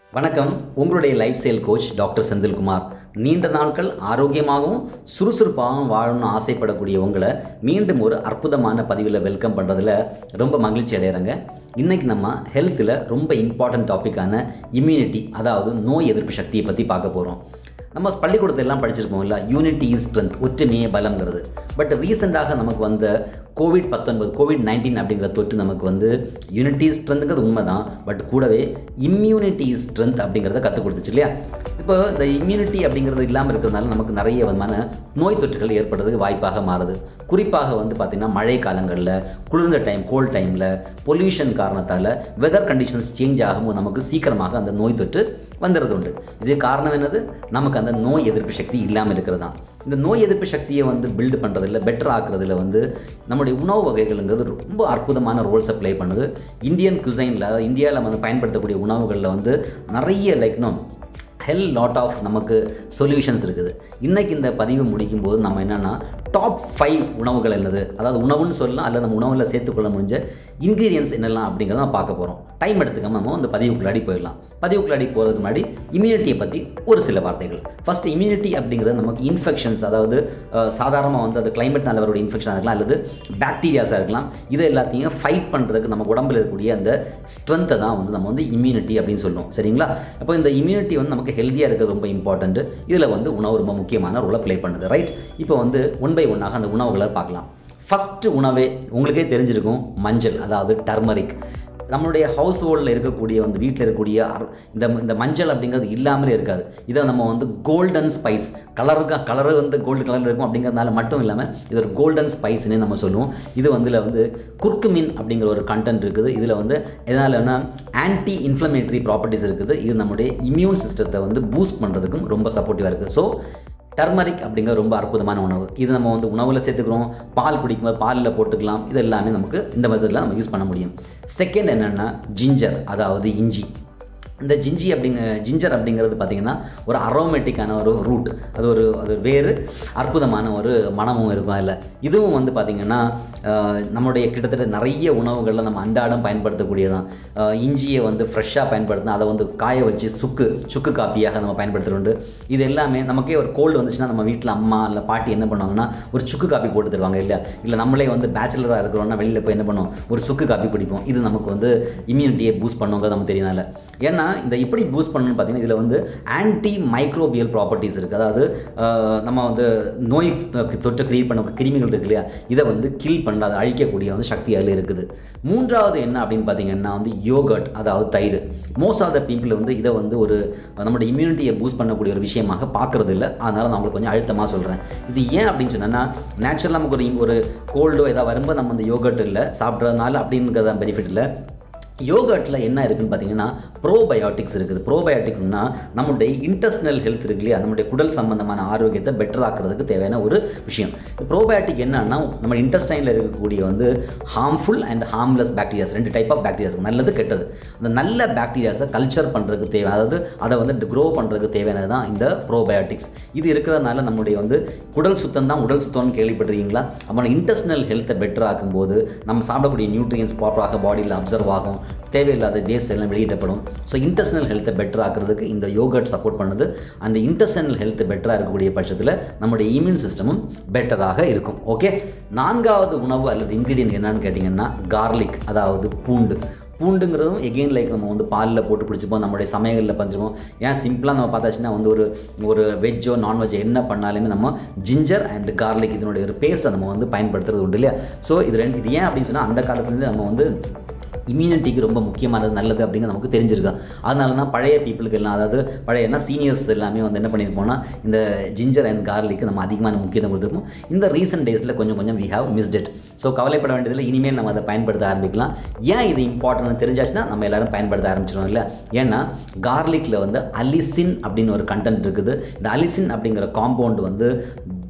வணக்கம் உங்களுடைய life style coach doctor Senthilkumar நீண்ட நாட்கள் ஆரோக்கியமாகவும் சுறுசுறுப்பாகவும் வாழணும்னு ஆசைப்படக்கூடிய உங்களை மீண்டும் ஒரு அற்புதமான பதிவில் வெல்கம் பண்ணுறதுல ரொம்ப மகிழ்ச்சி அடைகிறேங்க இன்றைக்கி நம்ம ஹெல்த்தில் ரொம்ப இம்பார்ட்டன்ட் டாப்பிக்கான இம்யூனிட்டி அதாவது நோய் எதிர்ப்பு சக்தியை பற்றி பார்க்க போகிறோம் நம்ம பள்ளிக்கூடத்துல எல்லாம் படிச்சிருப்போம்ல யூனிட்டி இஸ் ஸ்ட்ரென்த் ஒற்றுமையே பலம்ங்கிறது பட் ரீசெண்டாக நமக்கு வந்த கோவிட் பத்தொன்பது கோவிட் நைன்டீன் அப்படிங்கிற தொற்று நமக்கு வந்து யூனிட்டி ஸ்ட்ரென்த்துங்கிறது உண்மை தான் பட் கூடவே இம்யூனிட்டி ஸ்ட்ரென்த் அப்படிங்கிறத கற்றுக் கொடுத்துச்சு இல்லையா இப்போ இந்த இம்யூனிட்டி அப்படிங்கிறது இல்லாமல் இருக்கிறதுனால நமக்கு நிறைய விதமான நோய் தொற்றுகள் ஏற்படுறதுக்கு வாய்ப்பாக மாறுது குறிப்பாக வந்து பார்த்திங்கன்னா மழை காலங்களில் குளிர்ந்த டைம் கோல்ட் டைமில் பொல்யூஷன் காரணத்தால் வெதர் கண்டிஷன்ஸ் சேஞ்ச் ஆகும்போது நமக்கு சீக்கிரமாக அந்த நோய் தொற்று வந்துடுறது உண்டு இது காரணம் என்னது நமக்கு அந்த நோய் எதிர்ப்பு சக்தி இல்லாமல் இருக்கிறது தான் இந்த நோய் எதிர்ப்பு சக்தியை வந்து பில்டு பண்ணுறதுல பெட்டர் ஆக்குறதுல வந்து நம்முடைய உணவு வகைகள்ங்கிறது ரொம்ப அற்புதமான ரோல்ஸை ப்ளே பண்ணுது இந்தியன் குசைனில் அதாவது இந்தியாவில் வந்து பயன்படுத்தக்கூடிய உணவுகளில் வந்து நிறைய like no hell lot of நமக்கு சொல்யூஷன்ஸ் இருக்குது இன்றைக்கி இந்த பதிவு முடிக்கும்போது நம்ம என்னென்னா டாப் ஃபைவ் உணவுகள் என்னது அதாவது உணவுன்னு சொல்லலாம் அல்லது நம்ம உணவில் சேர்த்துக்கொள்ள முடிஞ்ச இன்க்ரீடியன்ஸ் என்னெல்லாம் அப்படிங்கிறத நம்ம பார்க்க போகிறோம் டைம் எடுத்துக்காம நம்ம அந்த பதிவுக்குள்ளாடி போயிடலாம் பதிவுக்குள்ளாடி போகிறதுக்கு முன்னாடி இம்யூனிட்டியை பற்றி ஒரு சில வார்த்தைகள் ஃபஸ்ட் இம்யூனிட்டி அப்படிங்கிறது நமக்கு இன்ஃபெக்ஷன்ஸ் அதாவது சாதாரணமாக வந்து அது கிளைமேட்னால வரக்கூடிய இன்ஃபெக்ஷனாக இருக்கலாம் அல்லது பாக்டீரியாஸாக இருக்கலாம் இது எல்லாத்தையும் ஃபைட் பண்ணுறதுக்கு நம்ம உடம்புல இருக்கக்கூடிய அந்த ஸ்ட்ரென்த்தை தான் வந்து நம்ம வந்து இம்யூனிட்டி அப்படின்னு சொல்லுவோம் சரிங்களா அப்போ இந்த இம்யூனிட்டி வந்து நமக்கு ஹெல்த்தியாக இருக்கிறது ரொம்ப இம்பார்ட்டண்ட்டு இதில் வந்து உணவு ரொம்ப முக்கியமான ரோலை ப்ளே பண்ணுது ரைட் இப்போ வந்து ஒன் பை ஒன்னாக அந்த உணவுகளை பார்க்கலாம் ஃபஸ்ட்டு உணவே உங்களுக்கே தெரிஞ்சிருக்கும் மஞ்சள் அதாவது டர்மரிக் நம்மளுடைய ஹவுஸ் ஹோல்டில் இருக்கக்கூடிய வந்து வீட்டில் இருக்கக்கூடிய அர- இந்த இந்த மஞ்சள் அப்படிங்கிறது இல்லாமலே இருக்காது இதை நம்ம வந்து கோல்டன் ஸ்பைஸ் கலருக்கு கலரு வந்து கோல்டு கலரில் இருக்கும் அப்படிங்கிறதுனால மட்டும் இல்லாமல் இது ஒரு கோல்டன் ஸ்பைஸ்னே நம்ம சொல்லுவோம் இது வந்து இதுல வந்து குர்குமின் அப்படிங்கிற ஒரு கண்டென்ட் இருக்குது இதில் வந்து எதனாலன்னா ஆன்டி இன்ஃப்ளமேட்டரி ப்ராப்பர்ட்டிஸ் இருக்குது இது நம்முடைய இம்யூன் சிஸ்டத்தை வந்து பூஸ்ட் பண்ணுறதுக்கும் ரொம்ப சப்போர்ட்டிவாக இருக்குது ஸோ டர்மரிக் அப்படிங்கிற ரொம்ப அற்புதமான உணவு இது நம்ம வந்து உணவில் சேர்த்துக்கிறோம் பால் குடிக்கும்போது பாலில் போட்டுக்கலாம் இது எல்லாமே நமக்கு இந்த மெத்தடில் நம்ம யூஸ் பண்ண முடியும் செகண்ட் என்னென்னா ஜிஞ்சர் அதாவது இஞ்சி இந்த ஜிஞ்சி அப்படிங்க ஜிஞ்சர் அப்படிங்கிறது பார்த்திங்கன்னா ஒரு அரோமேட்டிக்கான ஒரு ரூட் அது ஒரு அது வேறு அற்புதமான ஒரு மனமும் இருக்கும் அதில் இதுவும் வந்து பார்த்திங்கன்னா ஆஹ், நம்முடைய கிட்டத்தட்ட நிறைய உணவுகளில் நம்ம அன்றாடம் பயன்படுத்தக்கூடியதான் ஆஹ், இஞ்சியை வந்து ஃப்ரெஷ்ஷாக பயன்படுத்தினா அதை வந்து காய வச்சு சுக்கு சுக்கு காப்பியாக நம்ம பயன்படுத்துகிறோண்டு இது எல்லாமே நமக்கே ஒரு கோல்டு வந்துச்சுன்னா நம்ம வீட்டில் அம்மா இல்லை பாட்டி என்ன பண்ணுவாங்கன்னா ஒரு சுக்கு காப்பி போட்டு தருவாங்க இல்லை இல்லை நம்மளே வந்து பேச்சுலராக இருக்கிறோம்னா வெளியில் போய் என்ன பண்ணுவோம் ஒரு சுக்கு காப்பி குடிப்போம் இது நமக்கு வந்து இம்யூனிட்டியை பூஸ்ட் பண்ணுங்கிறது நமக்கு தெரியனால ஏன்னா இந்த இப்படி பூஸ்ட் பண்ணணும்னு பார்த்தீங்கன்னா இதில் வந்து ஆன்டி மைக்ரோபியல் ப்ராப்பர்ட்டிஸ் இருக்குது அதாவது ஆஹ், நம்ம வந்து நோய் தொற்று கிரியேட் பண்ண கிருமிகள் இருக்கு இல்லையா இதை வந்து கில் பண்ண அதை அழிக்கக்கூடிய வந்து சக்தி அதில் இருக்குது மூன்றாவது என்ன அப்படின்னு பார்த்தீங்கன்னா வந்து யோகர்ட் அதாவது தயிர் மோஸ்ட் ஆஃப் த பீப்புள் வந்து இதை வந்து ஒரு நம்மளோட இம்யூனிட்டியை பூஸ்ட் பண்ணக்கூடிய ஒரு விஷயமாக பார்க்கறது இல்லை அதனால் நான் உங்களுக்கு கொஞ்சம் அழுத்தமாக சொல்கிறேன் இது ஏன் அப்படின்னு சொன்னேன்னா நேச்சுரலாக நமக்கு ஒரு ஒரு கோல்டோ ஏதாவது வரும்போது நம்ம அந்த யோகர்ட் இல்லை சாப்பிட்றதுனால அப்படிங்கிறத பெனிஃபிட் இல்லை யோகர்ட்டில் என்ன இருக்குன்னு பார்த்தீங்கன்னா ப்ரோபயோட்டிக்ஸ் இருக்குது ப்ரோபயோட்டிக்ஸ்னா நம்முடைய இன்டெஸ்டினல் ஹெல்த் இருக்கு இல்லையா நம்முடைய குடல் சம்பந்தமான ஆரோக்கியத்தை பெட்டர் ஆக்குறதுக்கு தேவையான ஒரு விஷயம் ப்ரோபயோட்டிக் என்னன்னா நம்ம இன்டெஸ்டைனில் இருக்கக்கூடிய வந்து ஹார்ம்ஃபுல் அண்ட் ஹார்ம்லெஸ் பாக்டீரியாஸ் ரெண்டு டைப் ஆஃப் பாக்டீரியாஸ் நல்லது கெட்டது அந்த நல்ல பாக்டீரியாஸை கல்ச்சர் பண்ணுறதுக்கு தேவை அதாவது அதை வந்து க்ரோ பண்ணுறதுக்கு தேவையானது தான் இந்த ப்ரோபயோட்டிக்ஸ் இது இருக்கிறதுனால நம்முடைய வந்து குடல் சுத்தம் தான் உடல் சுத்தம்னு கேள்விப்பட்டிருக்கீங்களா அப்போ இன்டெஸ்டினல் ஹெல்த்தை பெட்டர் ஆக்கும்போது நம்ம சாப்பிடக்கூடிய நியூட்ரியன்ஸ் ப்ராப்பராக பாடியில் அப்சர்வ் ஆகும் தேவையில்லாத வேஸ்ட் எல்லாம் வெளியிடப்படும் ஸோ இன்டெஸ்டினல் ஹெல்த்தை பெட்டர் ஆக்குறதுக்கு இந்த யோகர்ட் சப்போர்ட் பண்ணுது அந்த இன்டெஸ்டினல் ஹெல்த் பெட்டராக இருக்கக்கூடிய பட்சத்தில் நம்முடைய இம்யூன் சிஸ்டமும் பெட்டராக இருக்கும் ஓகே நான்காவது உணவு அல்லது இன்க்ரீடியன்ட் என்னன்னு கேட்டிங்கன்னா கார்லிக் அதாவது பூண்டு பூண்டுங்கிறதும் எகெயின் லைக் நம்ம வந்து பாலில் போட்டு குடிச்சுப்போம் நம்மளுடைய சமையலில் பஞ்சுப்போம் ஏன் சிம்பிளாக நம்ம பார்த்தாச்சுன்னா வந்து ஒரு ஒரு வெஜ்ஜோ நான்வெஜ் என்ன பண்ணாலுமே நம்ம ஜிஞ்சர் அண்ட் கார்லிக் இதனுடைய ஒரு பேஸ்ட்டை நம்ம வந்து பயன்படுத்துறது உண்டு இல்லையா ஸோ இது ரெண்டு இது ஏன் அப்படின்னு சொன்னால் அந்த காலத்துலேருந்து நம்ம வந்து இம்யூனிட்டிக்கு ரொம்ப முக்கியமானது நல்லது அப்படிங்கிறது நமக்கு தெரிஞ்சிருக்கா அதனால தான் பழைய பீப்புளுக்கு எல்லாம் அதாவது பழைய என்ன சீனியர்ஸ் எல்லாமே வந்து என்ன பண்ணியிருப்போம்னா இந்த ஜிஞ்சர் அண்ட் கார்லிக்கு நம்ம அதிகமான முக்கியத்துவம் கொடுத்துருப்போம் இந்த ரீசெண்ட் டேஸில் கொஞ்சம் கொஞ்சம் we have missed it so கவலைப்பட வேண்டியதில்லை இனிமேல் நம்ம அதை பயன்படுத்த ஆரம்பிக்கலாம் ஏன் இது இம்பார்ட்டன்ட் தெரிஞ்சாச்சுன்னா நம்ம எல்லாரும் பயன்படுத்த ஆரம்பிச்சிடும் இல்லை ஏன்னா கார்லிக்கில் வந்து அலிசின் அப்படின்னு ஒரு கண்டென்ட் இருக்குது இந்த அலிசின் அப்படிங்கிற காம்பவுண்ட் வந்து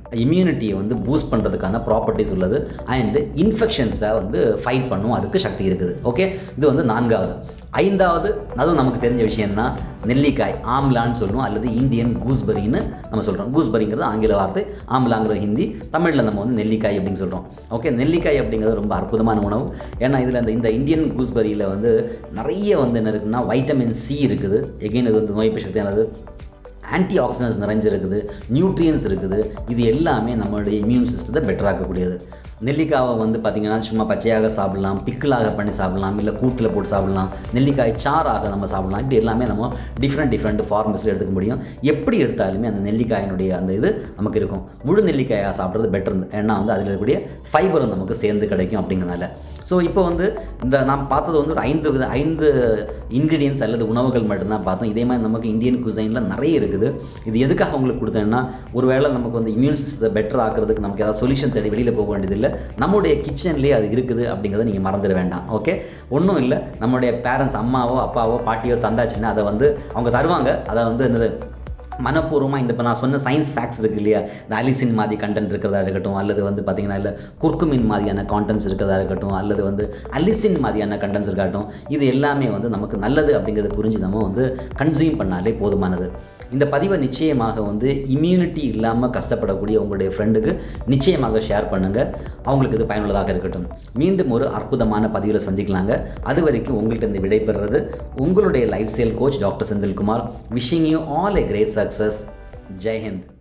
இம்யூனிட்டியை வந்து பூஸ்ட் பண்ணுறதுக்கான ப்ராப்பர்ட்டிஸ் உள்ளது அண்ட் இன்ஃபெக்ஷன்ஸை வந்து ஃபைட் பண்ணும் அதுக்கு சக்தி இருக்குது ஓகே இது வந்து நான்காவது ஐந்தாவது அதுவும் நமக்கு தெரிஞ்ச விஷயம்னா நெல்லிக்காய் ஆம்லான்னு சொல்லுவோம் அல்லது இந்தியன் கூஸ்பெரின்னு நம்ம சொல்கிறோம் கூஸ்பெரிங்கிறது ஆங்கில வார்த்தை ஆம்லாங்கிறது ஹிந்தி தமிழில் நம்ம வந்து நெல்லிக்காய் அப்படின்னு சொல்கிறோம் ஓகே நெல்லிக்காய் அப்படிங்கிறது ரொம்ப அற்புதமான உணவு ஏன்னா இதில் அந்த இந்த இந்தியன் கூஸ்பெரியில் வந்து நிறைய வந்து என்ன இருக்குன்னா வைட்டமின் சி இருக்குது எகெயின் இது வந்து நோய் எதிர்ப்பு சக்தியானது ஆன்டி ஆக்சிடன்ஸ் நிறைஞ்சிருக்குது நியூட்ரியன்ஸ் இருக்குது இது எல்லாமே நம்மளுடைய இம்யூன் சிஸ்டத்தை பெட்டராக்கக்கூடியது நெல்லிக்காவை வந்து பார்த்திங்கன்னா சும்மா பச்சையாக சாப்பிடலாம் பிக்கிளாக பண்ணி சாப்பிடலாம் இல்லை கூட்டில் போட்டு சாப்பிடலாம் நெல்லிக்காய் சாறாக நம்ம சாப்பிடலாம் இப்படி எல்லாமே நம்ம டிஃப்ரெண்ட் டிஃப்ரெண்ட் ஃபார்மஸில் எடுத்துக்க முடியும் எப்படி எடுத்தாலுமே அந்த நெல்லிக்காயினுடைய அந்த இது நமக்கு இருக்கும் முழு நெல்லிக்காயாக சாப்பிட்றது பெட்டர் ஏன்னா வந்து அதில் இருக்கக்கூடிய ஃபைபரும் நமக்கு சேர்ந்து கிடைக்கும் அப்படிங்கிறனால ஸோ இப்போ வந்து இந்த நாம் பார்த்தது வந்து ஒரு ஐந்து வித ஐந்து இன்க்ரீடியன்ஸ் அல்லது உணவுகள் மட்டும்தான் பார்த்தோம் இதே மாதிரி நமக்கு இந்தியன் குசைனில் நிறைய இருக்குது இது எதுக்காக உங்களுக்கு கொடுத்தேன்னா ஒருவேளை நமக்கு வந்து இம்யூன் சிஸ்டத்தை பெட்டர் ஆக்கிறதுக்கு நமக்கு ஏதாவது சொல்யூஷன் தேடி வெளியில் போக வேண்டியதில்லை நம்முடைய கிச்சன்லேயே அது இருக்குது அப்படிங்கிறத நீங்கள் மறந்துட வேண்டாம் ஓகே ஒன்றும் இல்லை நம்முடைய பேரண்ட்ஸ் அம்மாவோ அப்பாவோ பாட்டியோ தந்தாச்சுன்னா அதை வந்து அவங்க தருவாங்க அதை வந்து என்னது மனப்பூர்வமாக இந்த இப்போ நான் சொன்ன சயின்ஸ் ஃபேக்ட்ஸ் இருக்கு இல்லையா இந்த அலிசின் மாதிரி கண்டென்ட் இருக்கிறதா இருக்கட்டும் அல்லது வந்து பார்த்திங்கன்னா இல்லை குர்குமின் மாதிரியான கான்டென்ட்ஸ் இருக்கிறதா இருக்கட்டும் அல்லது வந்து அலிசின் மாதிரியான கண்டென்ட்ஸ் இருக்கட்டும் இது எல்லாமே வந்து நமக்கு நல்லது அப்படிங்கிறத புரிஞ்சு நம்ம வந்து கன்சியூம் பண்ணாலே போதுமானது இந்த பதிவை நிச்சயமாக வந்து இம்யூனிட்டி இல்லாமல் கஷ்டப்படக்கூடிய உங்களுடைய ஃப்ரெண்டுக்கு நிச்சயமாக ஷேர் பண்ணுங்கள் அவங்களுக்கு இது பயனுள்ளதாக இருக்கட்டும் மீண்டும் ஒரு அற்புதமான பதிவில் சந்திக்கலாங்க அது வரைக்கும் உங்கள்கிட்ட இருந்து விடைபெறுறது உங்களுடைய life style coach doctor Senthilkumar wishing you all a great success Jai Hind